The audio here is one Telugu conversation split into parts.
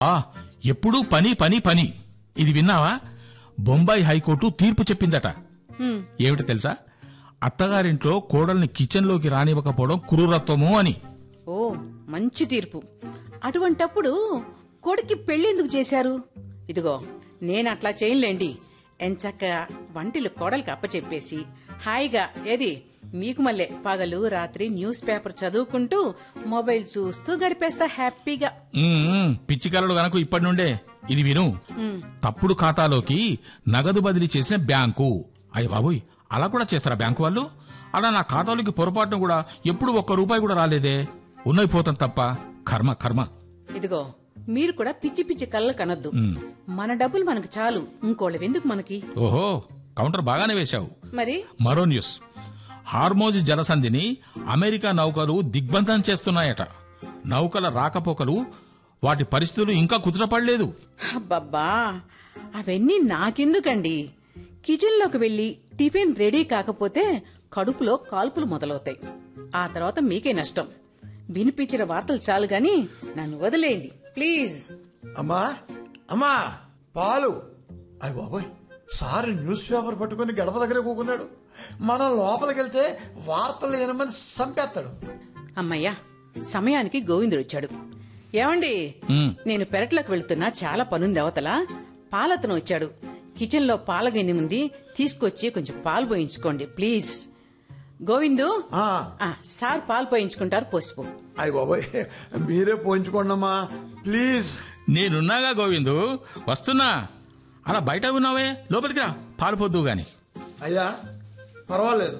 ఆ ఎప్పుడూ పని పని పని ఇది విన్నావా బొంబాయి హైకోర్టు తీర్పు చెప్పిందట హ్మ్, ఏమిటి తెలుసా అత్తగారింట్లో కోడల్ని కిచెన్లోకి రానివ్వకపోవడం క్రూరత్వము అని ఓ మంచి తీర్పు అటువంటప్పుడు కొడుక్కి పెళ్ళెందుకు చేశారు ఇదిగో నేను అట్లా చేయలేండి ఎంచక్క వంటిలు కోడలికి అప్పచెప్పేసి హాయిగా ఏది మీకు మళ్ళీ పగలు రాత్రి న్యూస్ పేపర్ చదువుకుంటూ మొబైల్ చూస్తూ గడిపేస్తా హ్యాపీగా ఉమ్, పిచ్చికలడు గనక ఇప్పటి నుండే ఇది విను హ్మ్, తప్పుడు ఖాతాలోకి నగదు బదిలీ చేసిన బ్యాంకు అయ్య బాబోయ్ అలా కూడా చేస్తారా బ్యాంకు వాళ్ళు అలా నా ఖాతాలోకి పొరపాటున కూడా ఎప్పుడు ఒక్క రూపాయి కూడా రాలేదే ఉన్నవి పోతాం తప్ప కర్మ కర్మ ఇదిగో మీరు కూడా పిచ్చి పిచ్చి కళ్ళ కనొద్దు ఉమ్, మన డబ్బులు మనకు చాలు ఇంకోళ్ళవి ఎందుకు మనకి ఓహో కౌంటర్ బాగానే వేశావు మరి మరో న్యూస్ హార్మోజ్ జలసంధిని అమెరికా నౌకలు దిగ్బంధం చేస్తున్నాయట నౌకల రాకపోకలు వాటి పరిస్థితులు ఇంకా కుదుటపడలేదు అబ్బబ్బా అవన్నీ నాకెందుకండి కిచెన్లోకి వెళ్ళి టిఫిన్ రెడీ కాకపోతే కడుపులో కాల్పులు మొదలవుతాయి ఆ తర్వాత మీకే నష్టం వినిపించిన వార్తలు చాలు గాని నన్ను వదిలేయండి ప్లీజ్ అమ్మా అమ్మా పాలు అయ్య బాబోయ్ సార్ న్యూస్ పేపర్ పట్టుకుని గడప దగ్గర కూకున్నాడు మనం లోపలికి వెళ్తే వార్తలు ఏనమని చంపేస్తాడు అమ్మయ్యా సమయానికి గోవిందుడు వచ్చాడు ఏమండి ఉమ్, నేను పెరట్లోకి వెళ్తున్నా చాలా పనుంది అవతల పాలతను వచ్చాడు కిచెన్లో పాల గిన్నె ఉంది తీసుకొచ్చి కొంచెం పాలు పోయించుకోండి ప్లీజ్ గోవిందు ఆ, ఆ, సార్ పాలు పోయించుకుంటారు పోసిపో అయ్య బాబోయ్ మీరే పోయించుకోండి అమ్మా ప్లీజ్ నేనున్నాగా గోవిందు వస్తున్నా అలా బయట ఉన్నావే లోపలికి రా పాలు పొద్దు గాని అయ్యా పర్వాలేదు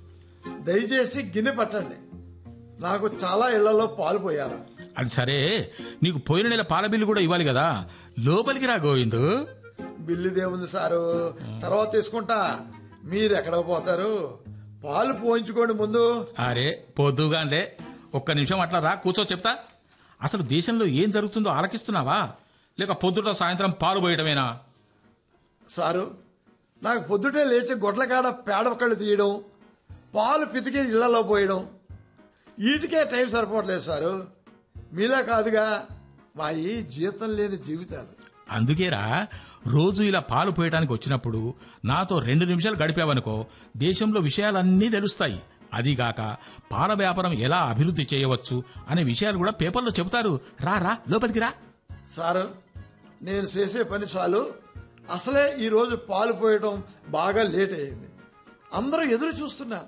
దయచేసి గిన్నె పట్టండి నాకు చాలా ఇళ్లలో పాలు పోయారు అది సరే నీకు పోయిన నెల పాల బిల్లు కూడా ఇవ్వాలి కదా లోపలికి రా గోవిందు బిల్లు దేవుంది సారు తర్వాత తీసుకుంటా మీరు ఎక్కడికి పోతారు పాలు పోయించుకోండి ముందు అరే పొద్దుగానే ఒక్క నిమిషం అట్లా రా కూర్చో చెప్తా అసలు దేశంలో ఏం జరుగుతుందో ఆలకిస్తున్నావా లేక పొద్దుట సాయంత్రం పాలు పోయటమేనా సారు నాకు పొద్దుటే లేచి గొడ్ల కాడ పేడ ఒక్కళ్ళు తీయడం పాలు పితికి ఇళ్లలో పోయడం వీటికే టైం సరిపోవట్లేదు సారు మీలా కాదుగా మా ఈ జీతం లేని జీవితాలు అందుకేరా రోజు ఇలా పాలు పోయటానికి వచ్చినప్పుడు నాతో రెండు నిమిషాలు గడిపావనుకో దేశంలో విషయాలన్నీ తెలుస్తాయి అదిగాక పాల వ్యాపారం ఎలా అభివృద్ధి చేయవచ్చు అనే విషయాలు కూడా పేపర్లో చెబుతారు రా రా లోపలికి రా సారు నేను చేసే పని చాలు అసలే ఈ రోజు పాలు పోయడం బాగా లేట్ అయింది అందరూ ఎదురు చూస్తున్నారు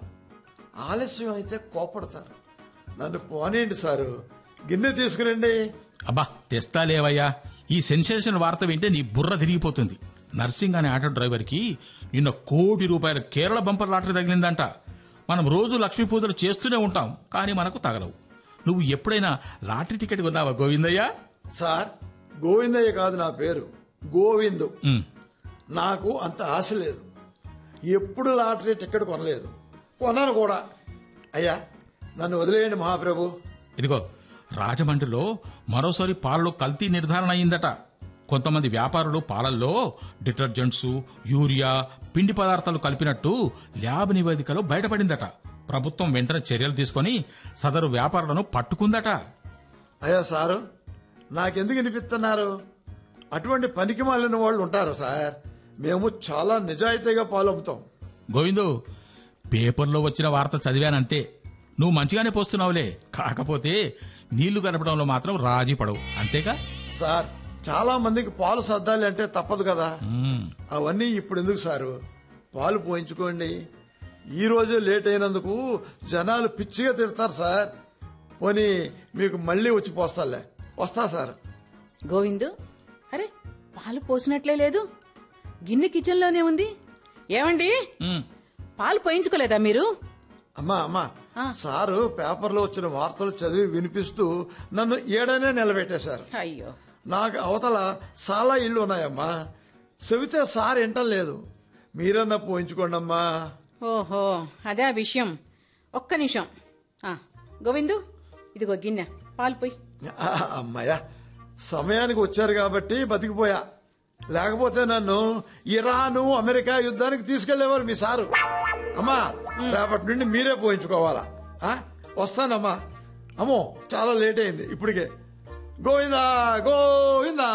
ఆలస్యం అయితే కోపడతారు నన్ను పోనీయండి సారు గిన్నె తీసుకురండి అబ్బా తెస్తా లేవయ్యా ఈ సెన్సేషన్ వార్త వింటే నీ బుర్ర తిరిగిపోతుంది నర్సింగ్ అనే ఆటో డ్రైవర్కి నిన్న కోటి రూపాయల కేరళ బంపర్ లాటరీ తగిలిందంట మనం రోజు లక్ష్మీ పూజలు చేస్తూనే ఉంటాం కానీ మనకు తగలవు నువ్వు ఎప్పుడైనా లాటరీ టికెట్ కొన్నావా గోవిందయ్య సార్ గోవిందయ్య కాదు నా పేరు గోవిందు ఉమ్, నాకు అంత ఆశ లేదు ఎప్పుడు లాటరీ టికెట్ కొనలేదు కొనను కూడా అయ్యా నన్ను వదిలేయండి మహాప్రభు ఇదిగో రాజమండ్రిలో మరోసారి పాలలో కల్తీ నిర్ధారణ అయిందట కొంతమంది వ్యాపారులు పాలల్లో డిటర్జెంట్స్ యూరియా పిండి పదార్థాలు కలిపినట్టు ల్యాబ్ నివేదికలో బయటపడిందట ప్రభుత్వం వెంటనే చర్యలు తీసుకొని సదరు వ్యాపారులను పట్టుకుందట అయ్యా సారు నాకెందుకు వినిపిస్తున్నారు అటువంటి పనికి మాలిన వాళ్ళు ఉంటారు సార్ మేము చాలా నిజాయితీగా పాలు అమ్ముతాం గోవిందు పేపర్లో వచ్చిన వార్త చదివానంతే నువ్వు మంచిగానే పోస్తున్నావులే కాకపోతే నీళ్లు కలపడంలో మాత్రం రాజీ పడవు అంతేగా సార్ చాలా మందికి పాలు సర్దాలి అంటే తప్పదు కదా మ్మ్. అవన్నీ ఇప్పుడు ఎందుకు సారు పాలు పోయించుకోండి ఈ రోజే లేట్ అయినందుకు జనాలు పిచ్చిగా తిడతారు సార్ పోనీ మీకు మళ్ళీ వచ్చి పోస్తాలే వస్తా సార్ గోవిందు అరే పాలు పోసినట్లే లేదు గిన్నె కిచెన్లోనే ఉంది ఏమండి మ్మ్. పాలు పోయించుకోలేదా మీరు అమ్మా అమ్మా ఆ. సారు పేపర్లో వచ్చిన వార్తలు చదివి వినిపిస్తూ నన్ను ఏడనే నిలబెట్టేశారు అయ్యో నాకు అవతల చాలా ఇళ్ళు ఉన్నాయమ్మా చెబితే సార్ వింటం లేదు మీరన్నా పోయించుకోండి అమ్మా ఓహో అదే ఆ విషయం ఒక్క నిమిషం ఆ, గోవిందు ఇదిగో గిన్నె పాలు పోయి ఆ, అమ్మయ్యా సమయానికి వచ్చారు కాబట్టి బతికిపోయా లేకపోతే నన్ను ఇరాను అమెరికా యుద్ధానికి తీసుకెళ్లేవారు మీ సారు అమ్మా రేపటి నుండి మీరే పోయించుకోవాలా ఆ? వస్తానమ్మా అమ్మో చాలా లేట్ అయింది ఇప్పటికే గోవిందా గోవిందా